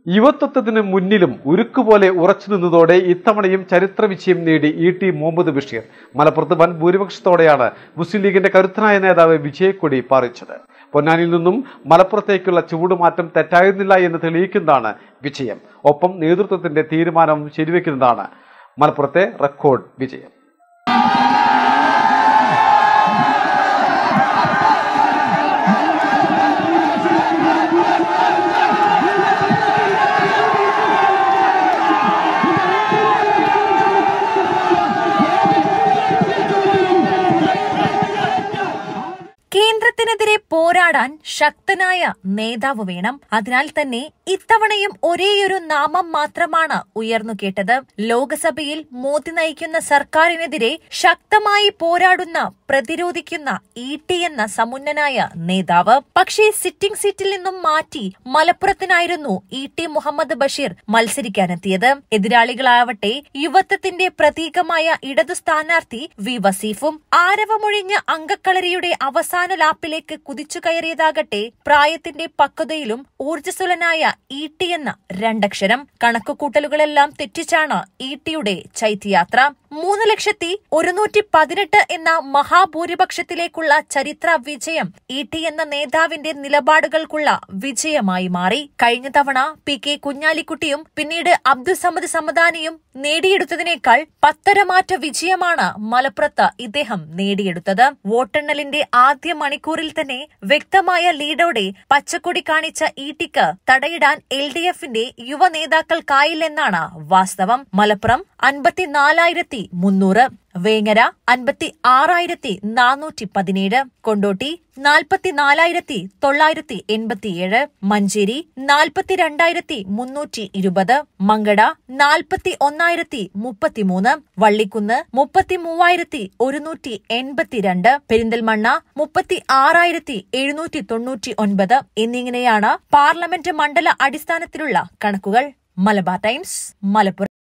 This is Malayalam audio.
യുവത്വത്തിന് മുന്നിലും ഉരുക്കുപോലെ ഉറച്ചു നിന്നതോടെ ഇത്തവണയും ചരിത്ര വിജയം നേടി ഇ ടി മുഹമ്മദ് ബഷീർ മലപ്പുറത്ത് വൻ ഭൂരിപക്ഷത്തോടെയാണ് മുസ്ലിം ലീഗിന്റെ കരുത്തനായ നേതാവ് വിജയക്കൊടി പാറിച്ചത് പൊന്നാനിയിൽ നിന്നും മലപ്പുറത്തേക്കുള്ള ചൂടുമാറ്റം തെറ്റായിരുന്നില്ല എന്ന് തെളിയിക്കുന്നതാണ് വിജയം ഒപ്പം നേതൃത്വത്തിന്റെ തീരുമാനം ശരിവെക്കുന്നതാണ് മലപ്പുറത്തെ റെക്കോർഡ് വിജയം കേന്ദ്രത്തിനെതിരെ പോരാടാൻ ശക്തനായ നേതാവ് വേണം അതിനാൽ തന്നെ ഇത്തവണയും ഒരേയൊരു നാമം മാത്രമാണ് ഉയർന്നു കേട്ടത് ലോക്സഭയിൽ മോദി നയിക്കുന്ന സർക്കാരിനെതിരെ ശക്തമായി പോരാടുന്ന പ്രതിരോധിക്കുന്ന ഇ ടി എന്ന സമുന്നനായ നേതാവ് പക്ഷേ സിറ്റിംഗ് സീറ്റിൽ നിന്നും മാറ്റി മലപ്പുറത്തിനായിരുന്നു ഇ ടി മുഹമ്മദ് ബഷീർ മത്സരിക്കാനെത്തിയത് എതിരാളികളാവട്ടെ യുവത്വത്തിന്റെ പ്രതീകമായ ഇടതു സ്ഥാനാർത്ഥി വി വസീഫും ആരവമൊഴിഞ്ഞ അങ്കക്കളരിയുടെ അവസാന ലാപ്പിലേക്ക് കുതിച്ചു കയറിയതാകട്ടെ പ്രായത്തിന്റെ പക്വതയിലും ഊർജ്ജസ്വലനായ ഇ ടി എന്ന രണ്ടക്ഷരം കണക്കുകൂട്ടലുകളെല്ലാം തെറ്റിച്ചാണ് ഇ ടിയുടെ ചൈത്യയാത്ര മൂന്ന് ലക്ഷത്തി ഒരുന്നൂറ്റി പതിനെട്ട് എന്ന മഹാഭൂരിപക്ഷത്തിലേക്കുള്ള ചരിത്ര വിജയം ഇ ടി എന്ന നേതാവിന്റെ നിലപാടുകൾക്കുള്ള വിജയമായി മാറി കഴിഞ്ഞ തവണ പി കെ കുഞ്ഞാലിക്കുട്ടിയും പിന്നീട് അബ്ദുസമദ് സമദാനിയും നേടിയെടുത്തതിനേക്കാൾ പത്തരമാറ്റ വിജയമാണ് മലപ്പുറത്ത് ഇദ്ദേഹം നേടിയെടുത്തത് വോട്ടെണ്ണലിന്റെ ആദ്യ മണിക്കൂറിൽ തന്നെ വ്യക്തമായ ലീഡോടെ പച്ചക്കൊടി കാണിച്ച ഇ ടിക്ക് തടയിടാൻ എൽ ഡി എഫിന്റെ യുവ നേതാക്കൾക്കായില്ലെന്നാണ് വാസ്തവം മലപ്പുറം അൻപത്തിനാലായിരത്തി മുന്നൂറ് വേങ്ങര അൻപത്തി ആറായിരത്തി നാനൂറ്റി പതിനേഴ് കൊണ്ടോട്ടി നാൽപ്പത്തിനാലായിരത്തി തൊള്ളായിരത്തി എൺപത്തിയേഴ് മഞ്ചേരി നാൽപ്പത്തിരണ്ടായിരത്തി മുന്നൂറ്റി ഇരുപത് മങ്കട നാൽപ്പത്തി ഒന്നായിരത്തി മുപ്പത്തിമൂന്ന് വള്ളിക്കുന്ന് മുപ്പത്തി മൂവായിരത്തി ഒരുന്നൂറ്റി എൺപത്തിരണ്ട് പെരിന്തൽമണ്ണ മുപ്പത്തി ആറായിരത്തി എഴുന്നൂറ്റി തൊണ്ണൂറ്റി ഒൻപത് എന്നിങ്ങനെയാണ് പാർലമെന്റ് മണ്ഡല അടിസ്ഥാനത്തിലുള്ള കണക്കുകൾ മലബാർ ടൈംസ് മലപ്പുറം